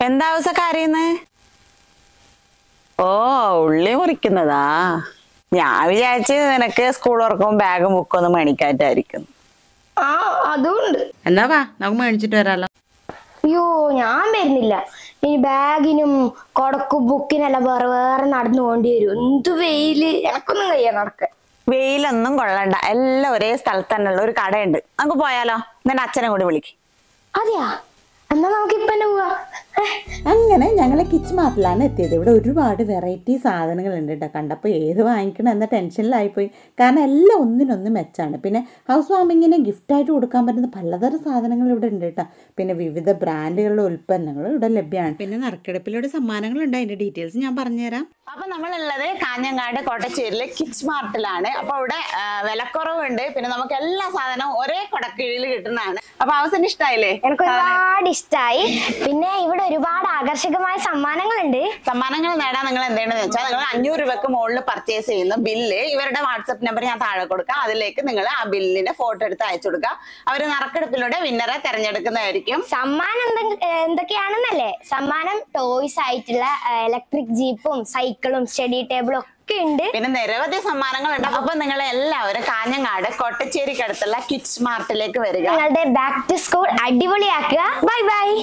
എന്താ അവസ്ഥ കരയുന്നേ ഓ ഉള്ളി മുറിക്കുന്നതാ ഞാൻ വിചാരിച്ച് നിനക്ക് സ്കൂൾ തുറക്കുമ്പോൾ ബാഗ് ബുക്കൊന്നും മേടിക്കാറ്റായിരിക്കും ആ അതുണ്ട് എന്നാ വാ നമുക്ക് മേടിച്ചിട്ട് വരാലോ അയ്യോ ഞാൻ വരുന്നില്ല ഇനി ബാഗിനും കൊടക്കും ബുക്കിനെല്ലാം വേറെ വേറെ നടന്നു പോകേണ്ടി വരും എന്ത് വെയില് എനക്കൊന്നും കഴിയാ നടക്കാൻ വെയിലൊന്നും കൊള്ളണ്ട എല്ലാം ഒരേ സ്ഥലത്ത് തന്നെയുള്ള ഒരു കടയുണ്ട് നമുക്ക് പോയാലോ നിന്റെ അച്ഛനെ കൂടി വിളിക്ക് അതെയാ എന്നാ നമുക്ക് ഇപ്പൊ തന്നെ പോവാ ഏ, അങ്ങനെ ഞങ്ങൾ കിച്ച് മാർട്ടിലാണ് എത്തിയത് ഇവിടെ ഒരുപാട് വെറൈറ്റി സാധനങ്ങളുണ്ട് കേട്ടോ കണ്ടപ്പോൾ ഏത് വാങ്ങിക്കണം എന്ന ടെൻഷനിലായിപ്പോയി കാരണം എല്ലാം ഒന്നിനൊന്ന് മെച്ചാണ് പിന്നെ ഹൗസ് വാമിങ്ങിന് ഗിഫ്റ്റായിട്ട് കൊടുക്കാൻ പറ്റുന്ന പലതരം സാധനങ്ങൾ ഇവിടെ ഉണ്ട് കേട്ടോ പിന്നെ വിവിധ ബ്രാൻഡുകളുടെ ഉൽപ്പന്നങ്ങൾ ഇവിടെ ലഭ്യമാണ് പിന്നെ നറുക്കെടുപ്പിലൂടെ സമ്മാനങ്ങളുണ്ട് അതിൻ്റെ ഡീറ്റെയിൽസ് ഞാൻ പറഞ്ഞുതരാം അപ്പൊ നമ്മളുള്ളത് കാഞ്ഞങ്ങാട് കോട്ടച്ചേരിയിലെ കിഡ്സ് മാർട്ടിലാണ് അപ്പൊ ഇവിടെ ആ, വിലക്കുറവുണ്ട് പിന്നെ നമുക്ക് എല്ലാ സാധനവും ഒരേ കൊടക്കീഴിൽ കിട്ടുന്നതാണ് അപ്പൊ അവസരം ഇഷ്ടായില്ലേ എനിക്ക് ഒരുപാട് ഇഷ്ടായി പിന്നെ ഇവിടെ ഒരുപാട് ആകർഷകമായ സമ്മാനങ്ങളുണ്ട് സമ്മാനങ്ങൾ നേടാൻ നിങ്ങൾ എന്ത് ചെയ്യണമെന്ന് വെച്ചാൽ നിങ്ങൾ അഞ്ഞൂറ് രൂപക്ക് മുകളിൽ പർച്ചേസ് ചെയ്യുന്ന ബില്ല് ഇവരുടെ വാട്സപ്പ് നമ്പർ ഞാൻ താഴെ കൊടുക്കാം അതിലേക്ക് നിങ്ങൾ ആ ബില്ലിന്റെ ഫോട്ടോ എടുത്ത് അയച്ചു കൊടുക്കുക അവർ നറുക്കെടുപ്പിലൂടെ വിന്നറെ തെരഞ്ഞെടുക്കുന്നതായിരിക്കും സമ്മാനം എന്തെ- ഏ, എന്തൊക്കെയാണെന്നല്ലേ സമ്മാനം ടോയ്സ് ആയിട്ടുള്ള ഇലക്ട്രിക് ജീപ്പും സൈക്കിളും സ്റ്റഡി ടേബിളും ഒക്കെ ഉണ്ട് പിന്നെ നിരവധി സമ്മാനങ്ങളുണ്ട് അപ്പൊ നിങ്ങൾ എല്ലാവരും കാഞ്ഞങ്ങാട് കൊട്ടച്ചേരിക്കടുത്തുള്ള കിഡ്സ് മാർട്ടിലേക്ക് വരിക നിങ്ങളുടെ ബാക്ക് ടു സ്കൂൾ അടിപൊളിയാക്കുക ബൈ ബൈ